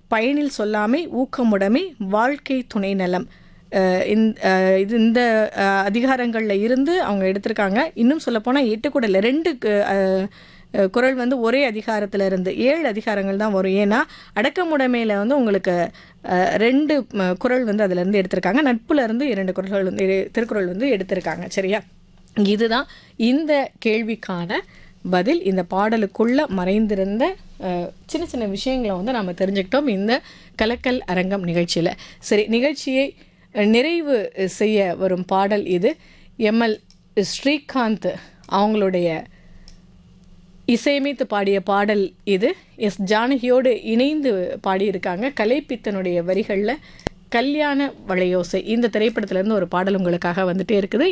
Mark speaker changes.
Speaker 1: பயனில் சொல்லாமை ஊக்கமுடைமை வாழ்க்கை துணை நலம் அஹ் இந்த அஹ் இது இந்த அதிகாரங்களில் இருந்து அவங்க எடுத்திருக்காங்க இன்னும் சொல்லப்போனால் எட்டு கூட இல்லை ரெண்டு கு- அஹ், அஹ், குறள் வந்து ஒரே அதிகாரத்தில் இருந்து ஏழு அதிகாரங்கள் தான் வரும் ஏன்னா அடக்கமுடைமையில் வந்து உங்களுக்கு அஹ், ரெண்டு ம, குறள் வந்து அதிலேருந்து எடுத்திருக்காங்க நட்புல இருந்து இரண்டு குறள்கள் வந்து இரு- திருக்குறள் வந்து எடுத்திருக்காங்க சரியா இதுதான் இந்த கேள்விக்கான பதில் இந்த பாடலுக்குள்ள மறைந்திருந்த அஹ், சின்ன சின்ன விஷயங்களை வந்து நம்ம தெரிஞ்சுக்கிட்டோம் இந்த கலக்கல் அரங்கம் நிகழ்ச்சியில் சரி நிகழ்ச்சியை அஹ், நிறைவு செய்ய வரும் பாடல் இது எம்எல் ஸ்ரீகாந்த் அவங்களுடைய இசையமைத்து பாடிய பாடல் இது எஸ் ஜானகியோடு இணைந்து பாடியிருக்காங்க கலைப்பித்தனுடைய வரிகளில் கல்யாண வளையோசை இந்த திரைப்படத்திலேருந்து ஒரு பாடல் உங்களுக்காக வந்துட்டே இருக்குது